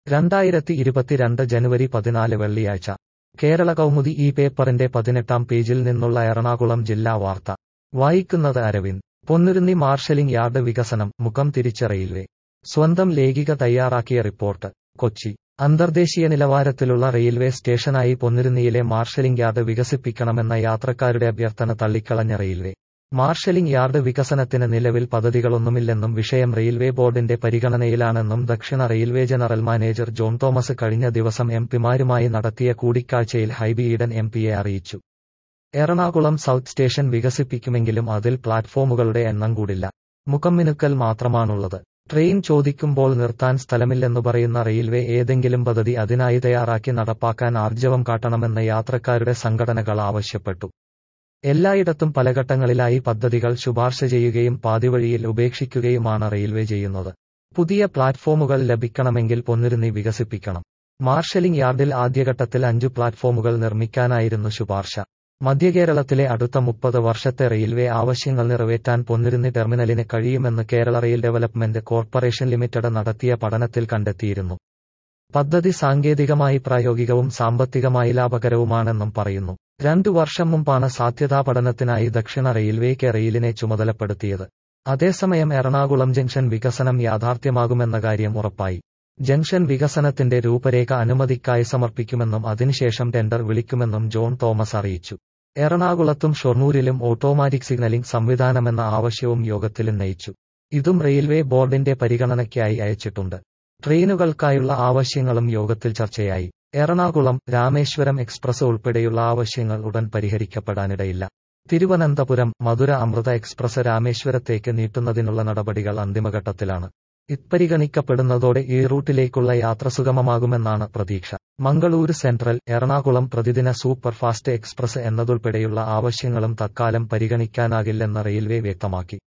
രണ്ടായിരത്തി ഇരുപത്തിരണ്ട് ജനുവരി പതിനാല് വെള്ളിയാഴ്ച കേരള കൗമുദി ഈ പേപ്പറിന്റെ പതിനെട്ടാം പേജിൽ നിന്നുള്ള എറണാകുളം ജില്ലാ വാർത്ത വായിക്കുന്നത് അരവിന്ദ് പൊന്നുരുന്നി മാർഷലിംഗ് യാർഡ് വികസനം മുഖം തിരിച്ച റെയിൽവേ സ്വന്തം ലേഖിക തയ്യാറാക്കിയ റിപ്പോർട്ട് കൊച്ചി അന്തർദേശീയ നിലവാരത്തിലുള്ള റെയിൽവേ സ്റ്റേഷനായി പൊന്നുരുന്നിയിലെ മാർഷലിംഗ് യാർഡ് വികസിപ്പിക്കണമെന്ന യാത്രക്കാരുടെ അഭ്യർത്ഥന തള്ളിക്കളഞ്ഞ റെയിൽവേ മാർഷലിംഗ് യാർഡ് വികസനത്തിന് നിലവിൽ പദ്ധതികളൊന്നുമില്ലെന്നും വിഷയം റെയിൽവേ ബോർഡിന്റെ പരിഗണനയിലാണെന്നും ദക്ഷിണ railway general manager John Thomas കഴിഞ്ഞ ദിവസം എം പിമാരുമായി നടത്തിയ കൂടിക്കാഴ്ചയിൽ ഹൈബി ഈഡൻ എം പിയെ അറിയിച്ചു എറണാകുളം സൗത്ത് സ്റ്റേഷൻ വികസിപ്പിക്കുമെങ്കിലും അതിൽ പ്ലാറ്റ്ഫോമുകളുടെ എണ്ണം കൂടില്ല മുഖംമിനുക്കൽ മാത്രമാണുള്ളത് ട്രെയിൻ ചോദിക്കുമ്പോൾ നിർത്താൻ സ്ഥലമില്ലെന്നു പറയുന്ന റെയിൽവേ ഏതെങ്കിലും പദ്ധതി അതിനായി തയ്യാറാക്കി നടപ്പാക്കാൻ ആർജവം കാട്ടണമെന്ന് യാത്രക്കാരുടെ സംഘടനകൾ ആവശ്യപ്പെട്ടു എല്ലായിടത്തും പലഘട്ടങ്ങളിലായി പദ്ധതികൾ ശുപാർശ ചെയ്യുകയും പാതിവഴിയിൽ ഉപേക്ഷിക്കുകയുമാണ് റെയിൽവേ ചെയ്യുന്നത് പുതിയ പ്ലാറ്റ്ഫോമുകൾ ലഭിക്കണമെങ്കിൽ പൊന്നുരുന്നി വികസിപ്പിക്കണം മാർഷലിംഗ് യാർഡിൽ ആദ്യഘട്ടത്തിൽ അഞ്ചു പ്ലാറ്റ്ഫോമുകൾ നിർമ്മിക്കാനായിരുന്നു ശുപാർശ മധ്യകേരളത്തിലെ അടുത്ത മുപ്പത് വർഷത്തെ റെയിൽവേ ആവശ്യങ്ങൾ നിറവേറ്റാൻ പൊന്നുരുന്നി ടെർമിനലിന് കഴിയുമെന്ന് Kerala rail development corporation limited നടത്തിയ പഠനത്തിൽ കണ്ടെത്തിയിരുന്നു പദ്ധതി സാങ്കേതികമായി പ്രായോഗികവും സാമ്പത്തികമായി ലാഭകരവുമാണെന്നും പറയുന്നു രണ്ടു വർഷം മുമ്പാണ് സാധ്യതാ പഠനത്തിനായി ദക്ഷിണ റെയിൽവേക്ക് റെയിലിനെ ചുമതലപ്പെടുത്തിയത് അതേസമയം എറണാകുളം ജംഗ്ഷൻ വികസനം യാഥാർത്ഥ്യമാകുമെന്ന കാര്യം ഉറപ്പായി ജംഗ്ഷൻ വികസനത്തിന്റെ രൂപരേഖ അനുമതിക്കായി സമർപ്പിക്കുമെന്നും അതിനുശേഷം ടെൻഡർ വിളിക്കുമെന്നും ജോൺ തോമസ് അറിയിച്ചു എറണാകുളത്തും ഷൊർണൂരിലും ഓട്ടോമാറ്റിക് സിഗ്നലിംഗ് സംവിധാനമെന്ന ആവശ്യവും യോഗത്തിൽ ഉന്നയിച്ചു ഇതും റെയിൽവേ ബോർഡിന്റെ പരിഗണനയ്ക്കായി അയച്ചിട്ടുണ്ട് ട്രെയിനുകൾക്കായുള്ള ആവശ്യങ്ങളും യോഗത്തിൽ ചർച്ചയായി എറണാകുളം രാമേശ്വരം എക്സ്പ്രസ് ഉൾപ്പെടെയുള്ള ആവശ്യങ്ങൾ ഉടൻ പരിഹരിക്കപ്പെടാനിടയില്ല തിരുവനന്തപുരം മധുര അമൃത എക്സ്പ്രസ് രാമേശ്വരത്തേക്ക് നീട്ടുന്നതിനുള്ള നടപടികൾ അന്തിമഘട്ടത്തിലാണ് ഇപ്പരിഗണിക്കപ്പെടുന്നതോടെ ഈ റൂട്ടിലേക്കുള്ള യാത്ര സുഗമമാകുമെന്നാണ് പ്രതീക്ഷ മംഗളൂരു സെൻട്രൽ എറണാകുളം പ്രതിദിന സൂപ്പർ ഫാസ്റ്റ് എക്സ്പ്രസ് എന്നതുൾപ്പെടെയുള്ള ആവശ്യങ്ങളും തക്കാലം പരിഗണിക്കാനാകില്ലെന്ന് റെയിൽവേ വ്യക്തമാക്കി